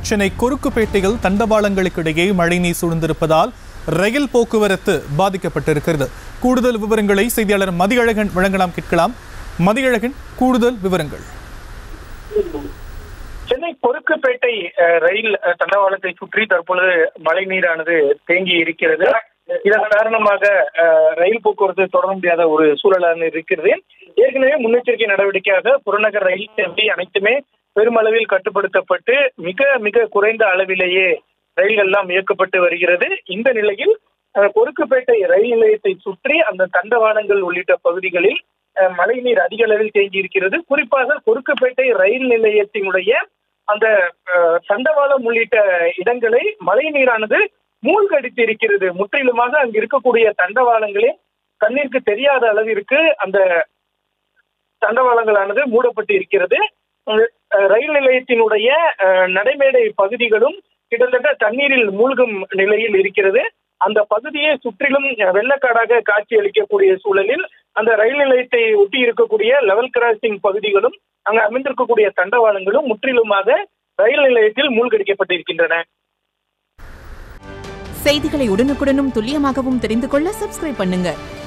சென்னை கொருக்குப்பேட்டையில் தண்டவாளங்களுக்கிடையே மழைநீர் சூழ்ந்திருப்பதால் ரயில் போக்குவரத்து பாதிக்கப்பட்டிருக்கிறது கூடுதல் விவரங்களை செய்தியாளர் மதியழகன் வழங்கலாம் கேட்கலாம் மதியழகன் கூடுதல் விவரங்கள் சென்னை கொருக்குப்பேட்டை அஹ், ரயில் அஹ், தண்டவாளத்தை சுற்றி தற்பொழுது மழை நீரானது தேங்கி இருக்கிறது இதன் காரணமாக அஹ், ரயில் போக்குவரத்து தொடர முடியாத ஒரு சூழலான இருக்கிறது ஏற்கனவே முன்னெச்சரிக்கை நடவடிக்கையாக புறநகர் ரயில் சேவை அனைத்துமே பெருமளவில் கட்டுப்படுத்தப்பட்டு மிக மிக குறைந்த அளவிலேயே ரயில்கள் எல்லாம் இயக்கப்பட்டு வருகிறது இந்த நிலையில் அஹ், கொருக்குப்பேட்டை ரயில் நிலையத்தை சுற்றி அந்த தண்டவாளங்கள் உள்ளிட்ட பகுதிகளில் அஹ், மழைநீர் அதிக அளவில் தேங்கி இருக்கிறது குறிப்பாக கொருக்குப்பேட்டை ரயில் நிலையத்தினுடைய அந்த அஹ், தண்டவாளம் உள்ளிட்ட இடங்களை மழை நீரானது மூழ்கடித்து இருக்கிறது முற்றிலுமாக அங்கு இருக்கக்கூடிய தண்டவாளங்களே கண்ணிற்கு தெரியாத அளவிற்கு அந்த தண்டவாளங்களானது மூடப்பட்டு இருக்கிறது அஹ், ரயில் நிலையத்தினுடைய அஹ், நடைமேடை பகுதிகளும் கிட்டத்தட்ட தண்ணீரில் மூழ்கும் நிலையில் இருக்கிறது அந்த பகுதியை சுற்றிலும் வெள்ளக்காடாக காட்சி அளிக்கக்கூடிய சூழலில் அந்த ரயில் நிலையத்தை ஒட்டி இருக்கக்கூடிய லெவல் கிராசிங் பகுதிகளும் அங்கு அமைந்திருக்கக்கூடிய தண்டவாளங்களும் முற்றிலுமாக ரயில் நிலையத்தில் மூழ்கடிக்கப்பட்டிருக்கின்றன செய்திகளை உடனுக்குடனும் துல்லியமாகவும் தெரிந்து கொள்ள சப்ஸ்கிரைப் பண்ணுங்க